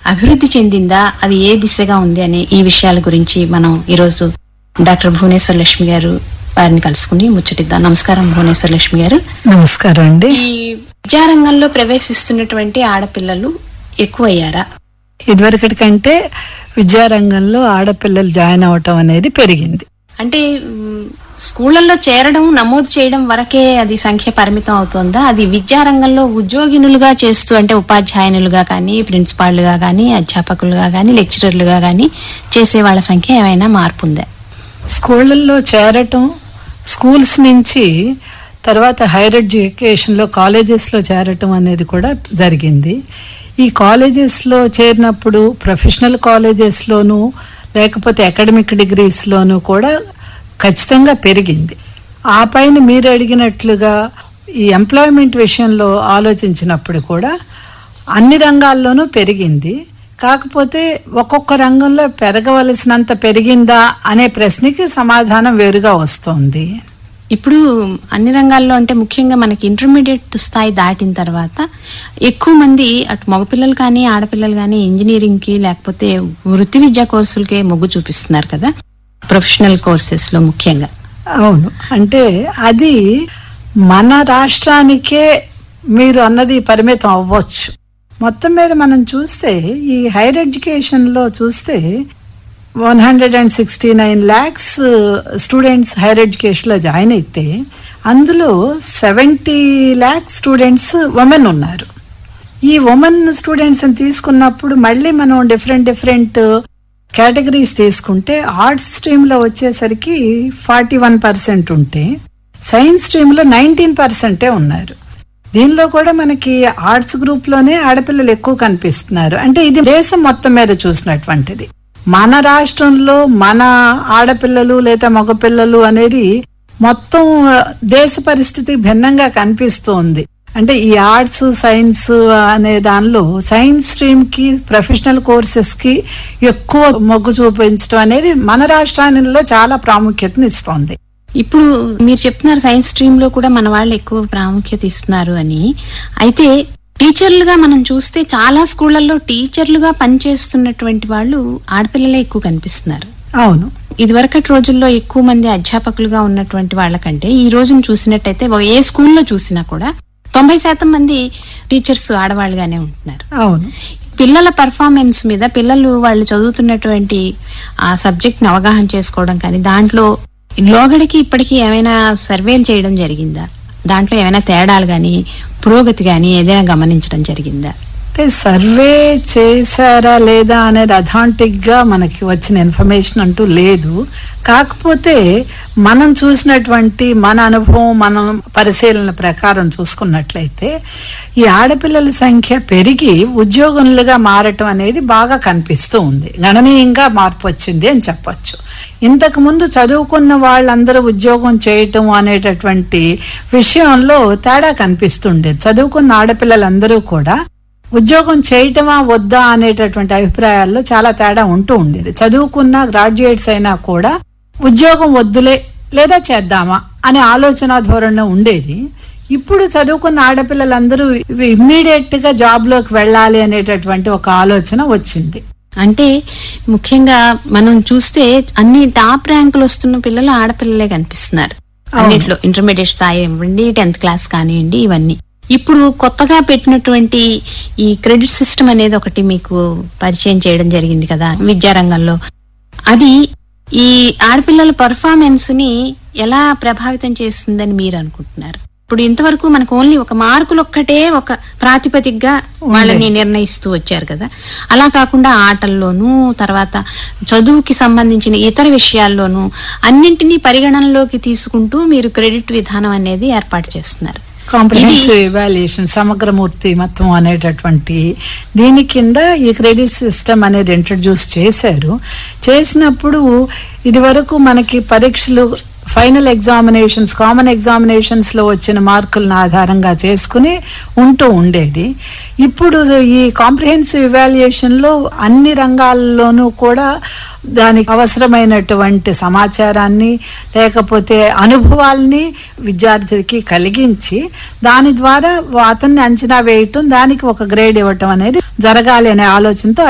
అభివృద్ధి చెందిందా అది ఏ దిశగా ఉంది అనే ఈ విషయాల గురించి మనం ఈరోజు డాక్టర్ భువనేశ్వర లక్ష్మి గారు వారిని కలుసుకుని ముచ్చటిద్దాం నమస్కారం భువనేశ్వర లక్ష్మి గారు నమస్కారం అండి ఈ విద్యారంగంలో ప్రవేశిస్తున్నటువంటి ఆడపిల్లలు ఎక్కువయ్యారా ఇదివరకటి కంటే విద్యారంగంలో ఆడపిల్లలు జాయిన్ అవటం అనేది పెరిగింది అంటే మ్, స్కూళ్ళల్లో చేరడం నమోదు చేయడం వరకే అది సంఖ్య పరిమితం అవుతుందా అది విద్యారంగంలో ఉద్యోగినులుగా చేస్తూ అంటే ఉపాధ్యాయునులుగా కానీ ప్రిన్సిపాళ్లుగా కానీ అధ్యాపకులుగా కానీ లెక్చరర్లుగా కానీ చేసే వాళ్ళ సంఖ్య ఏమైనా మార్పు ఉందా స్కూళ్ళల్లో చేరటం స్కూల్స్ నుంచి తర్వాత హైయర్ ఎడ్యుకేషన్లో కాలేజెస్లో చేరటం అనేది కూడా జరిగింది ఈ కాలేజెస్లో చేరినప్పుడు ప్రొఫెషనల్ కాలేజెస్లోనూ లేకపోతే అకాడమిక్ డిగ్రీస్లోనూ కూడా ఖచ్చితంగా పెరిగింది ఆ పైన మీరు అడిగినట్లుగా ఈ ఎంప్లాయ్మెంట్ విషయంలో ఆలోచించినప్పుడు కూడా అన్ని రంగాల్లోనూ పెరిగింది కాకపోతే ఒక్కొక్క రంగంలో పెరగవలసినంత పెరిగిందా అనే ప్రశ్నకి సమాధానం వేరుగా వస్తోంది ఇప్పుడు అన్ని రంగాల్లో అంటే ముఖ్యంగా మనకి ఇంటర్మీడియట్ స్థాయి దాటిన తర్వాత ఎక్కువ మంది అటు మగపిల్లలు కానీ ఆడపిల్లలు కానీ ఇంజనీరింగ్ కి లేకపోతే వృత్తి విద్యా కోర్సులకే మొగ్గు చూపిస్తున్నారు కదా ప్రొఫెషనల్ కోర్సెస్ లో ముఖ్యంగా అవును అంటే అది మన రాష్ట్రానికే మీరు అన్నది పరిమితం అవ్వచ్చు మొత్తం మీద మనం చూస్తే ఈ హైయర్ ఎడ్యుకేషన్లో చూస్తే one hundred and sixty nine lakhs students higher ఎడ్యుకేషన్లో జాయిన్ అయితే అందులో సెవెంటీ ల్యాక్స్ స్టూడెంట్స్ ఉమెన్ ఉన్నారు ఈ ఉమెన్ స్టూడెంట్స్ తీసుకున్నప్పుడు మళ్ళీ మనం డిఫరెంట్ డిఫరెంట్ కేటగిరీస్ తీసుకుంటే ఆర్ట్స్ స్ట్రీమ్లో వచ్చేసరికి ఫార్టీ వన్ పర్సెంట్ ఉంటే సైన్స్ స్ట్రీమ్లో నైన్టీన్ పర్సెంటే ఉన్నారు దీనిలో కూడా మనకి ఆర్ట్స్ గ్రూప్లోనే ఆడపిల్లలు ఎక్కువ కనిపిస్తున్నారు అంటే ఇది దేశం మొత్తం మీద చూసినటువంటిది మన రాష్ట్రంలో మన ఆడపిల్లలు లేదా మగపిల్లలు అనేది మొత్తం దేశ పరిస్థితి భిన్నంగా కనిపిస్తోంది అంటే ఈ ఆర్ట్స్ సైన్స్ అనే దానిలో సైన్స్ స్ట్రీమ్ కి ప్రొఫెషనల్ కోర్సెస్ కి ఎక్కువ మొగ్గు చూపించడం అనేది మన రాష్ట్రాలలో చాలా ప్రాముఖ్యతను ఇస్తోంది ఇప్పుడు మీరు చెప్తున్నారు సైన్స్ స్ట్రీమ్ లో కూడా మన వాళ్ళు ఎక్కువ ప్రాముఖ్యత ఇస్తున్నారు అని అయితే టీచర్లుగా మనం చూస్తే చాలా స్కూళ్లలో టీచర్లుగా పనిచేస్తున్నటువంటి వాళ్ళు ఆడపిల్లలే ఎక్కువ కనిపిస్తున్నారు అవును ఇదివరకటి రోజుల్లో ఎక్కువ మంది అధ్యాపకులుగా ఉన్నటువంటి వాళ్ళకంటే ఈ రోజును చూసినట్టయితే ఓ ఏ స్కూల్లో చూసినా కూడా తొంభై శాతం మంది టీచర్స్ ఆడవాళ్ళుగానే ఉంటున్నారు అవును పిల్లల పర్ఫార్మెన్స్ మీద పిల్లలు వాళ్ళు చదువుతున్నటువంటి ఆ సబ్జెక్ట్ ని అవగాహన చేసుకోవడం కానీ దాంట్లో లోగడికి ఇప్పటికీ ఏమైనా సర్వేలు చేయడం జరిగిందా దాంట్లో ఏమైనా తేడాలు గాని పురోగతి గాని ఏదైనా గమనించడం జరిగిందా అంటే సర్వే చేశారా లేదా అనేది అథాంటిక్ గా మనకి వచ్చిన ఇన్ఫర్మేషన్ అంటూ లేదు కాకపోతే మనం చూసినటువంటి మన అనుభవం మనం పరిశీలన ప్రకారం చూసుకున్నట్లయితే ఈ ఆడపిల్లల సంఖ్య పెరిగి ఉద్యోగులుగా మారటం అనేది బాగా కనిపిస్తూ ఉంది గణనీయంగా మార్పు వచ్చింది అని చెప్పొచ్చు ఇంతకు ముందు చదువుకున్న వాళ్ళందరూ ఉద్యోగం చేయటం అనేటటువంటి విషయంలో తేడా కనిపిస్తుండేది చదువుకున్న ఆడపిల్లలందరూ కూడా ఉద్యోగం చేయటమా వద్దా అనేటటువంటి అభిప్రాయాల్లో చాలా తేడా ఉంటూ ఉండేది చదువుకున్న గ్రాడ్యుయేట్స్ అయినా కూడా ఉద్యోగం వద్దులే లేదా చేద్దామా అనే ఆలోచన ధోరణిలో ఉండేది ఇప్పుడు చదువుకున్న ఆడపిల్లలందరూ ఇమ్మీడియట్ గా జాబ్ లోకి వెళ్ళాలి అనేటటువంటి ఒక ఆలోచన వచ్చింది అంటే ముఖ్యంగా మనం చూస్తే అన్ని టాప్ ర్యాంకులు వస్తున్న పిల్లలు ఆడపిల్లలే కనిపిస్తున్నారు అన్నిట్లో ఇంటర్మీడియట్ స్థాయి ఇవ్వండి టెన్త్ క్లాస్ కానివ్వండి ఇవన్నీ ఇప్పుడు కొత్తగా పెట్టినటువంటి ఈ క్రెడిట్ సిస్టమ్ అనేది ఒకటి మీకు పరిచయం చేయడం జరిగింది కదా విద్యారంగంలో అది ఈ ఆడపిల్లల పర్ఫార్మెన్స్ ని ఎలా ప్రభావితం చేస్తుందని మీరు అనుకుంటున్నారు ఇప్పుడు ఇంతవరకు మనకు ఓన్లీ ఒక మార్కులు ఒక్కటే ఒక ప్రాతిపదికగా వాళ్ళని నిర్ణయిస్తూ వచ్చారు కదా అలా కాకుండా ఆటల్లోనూ తర్వాత చదువుకి సంబంధించిన ఇతర విషయాల్లోనూ అన్నింటినీ పరిగణనలోకి తీసుకుంటూ మీరు క్రెడిట్ విధానం అనేది ఏర్పాటు చేస్తున్నారు కాంప్రహెన్సివ్ ఇవాల్యుయేషన్ సమగ్రమూర్తి మొత్తం అనేటటువంటి దీని కింద ఈ క్రెడిట్ సిస్టమ్ అనేది ఇంట్రడ్యూస్ చేశారు చేసినప్పుడు ఇది వరకు మనకి పరీక్షలు ఫైనల్ ఎగ్జామినేషన్స్ కామన్ ఎగ్జామినేషన్స్ లో వచ్చిన మార్కులను ఆధారంగా చేసుకుని ఉంటూ ఉండేది ఇప్పుడు ఈ కాంప్రిహెన్సివ్ ఇవాల్యుయేషన్ లో అన్ని రంగాల్లోనూ కూడా దానికి అవసరమైనటువంటి సమాచారాన్ని లేకపోతే అనుభవాల్ని విద్యార్థికి కలిగించి దాని ద్వారా అతన్ని అంచనా వేయటం దానికి ఒక గ్రేడ్ ఇవ్వటం అనేది జరగాలి అనే ఆలోచనతో